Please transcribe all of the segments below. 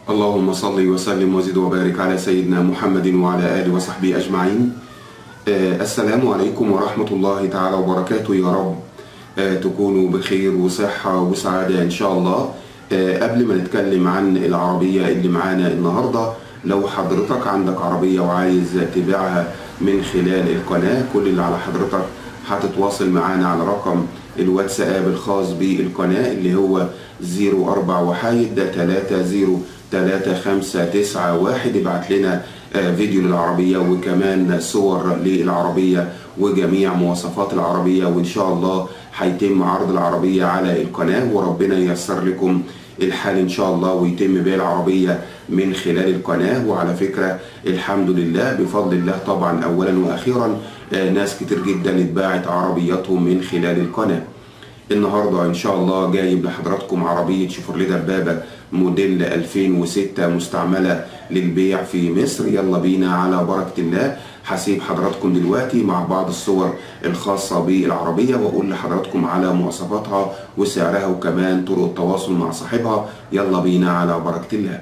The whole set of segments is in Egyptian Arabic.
اللهم صل وسلم وزد وبارك على سيدنا محمد وعلى آله وصحبه أجمعين آه، السلام عليكم ورحمة الله تعالى وبركاته يا رب آه، تكونوا بخير وصحة وسعادة إن شاء الله آه، قبل ما نتكلم عن العربية اللي معانا النهاردة لو حضرتك عندك عربية وعايز تبيعها من خلال القناة كل اللي على حضرتك هتتواصل معانا على رقم الواتساب الخاص بالقناة اللي هو 04 وحيد 30 3591 ابعت لنا آه، فيديو للعربية وكمان صور للعربية وجميع مواصفات العربية وإن شاء الله هيتم عرض العربية على القناة وربنا ييسر لكم الحال إن شاء الله ويتم بيع العربية من خلال القناة وعلى فكرة الحمد لله بفضل الله طبعا أولا وأخيرا آه، ناس كتير جدا اتباعت عربياتهم من خلال القناة النهارده ان شاء الله جايب لحضراتكم عربيه شيفروليه دبابه موديل 2006 مستعمله للبيع في مصر يلا بينا على بركه الله هسيب حضراتكم دلوقتي مع بعض الصور الخاصه بالعربيه واقول لحضراتكم على مواصفاتها وسعرها وكمان طرق التواصل مع صاحبها يلا بينا على بركه الله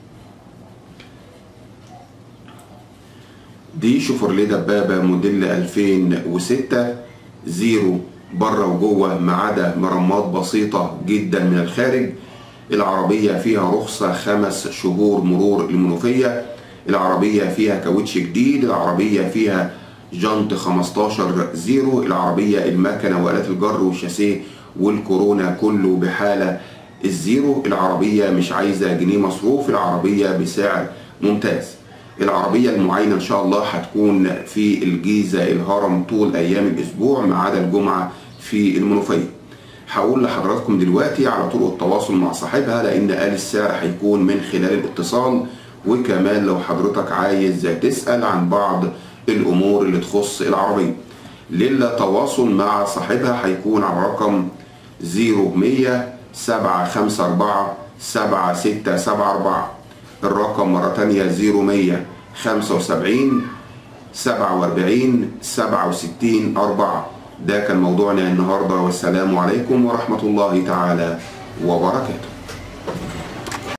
دي شيفروليه دبابه موديل 2006 زيرو بره وجوه ما عدا مرمات بسيطة جدا من الخارج العربية فيها رخصة خمس شهور مرور المنوفية العربية فيها كاوتش جديد العربية فيها جنط 15 زيرو العربية المكنة وآلات الجر والشاسيه والكورونا كله بحالة الزيرو العربية مش عايزة جنيه مصروف العربية بسعر ممتاز العربية المعاينة إن شاء الله هتكون في الجيزة الهرم طول أيام الأسبوع ما عدا الجمعة في المنوفية هقول لحضراتكم دلوقتي على طرق التواصل مع صاحبها لأن قال السعر هيكون من خلال الاتصال وكمان لو حضرتك عايز تسأل عن بعض الأمور اللي تخص العربية للتواصل مع صاحبها هيكون على رقم 0100 754 7674 الرقم مرة تانية 0100 75 47 67 4 ده كان موضوعنا النهاردة والسلام عليكم ورحمة الله تعالى وبركاته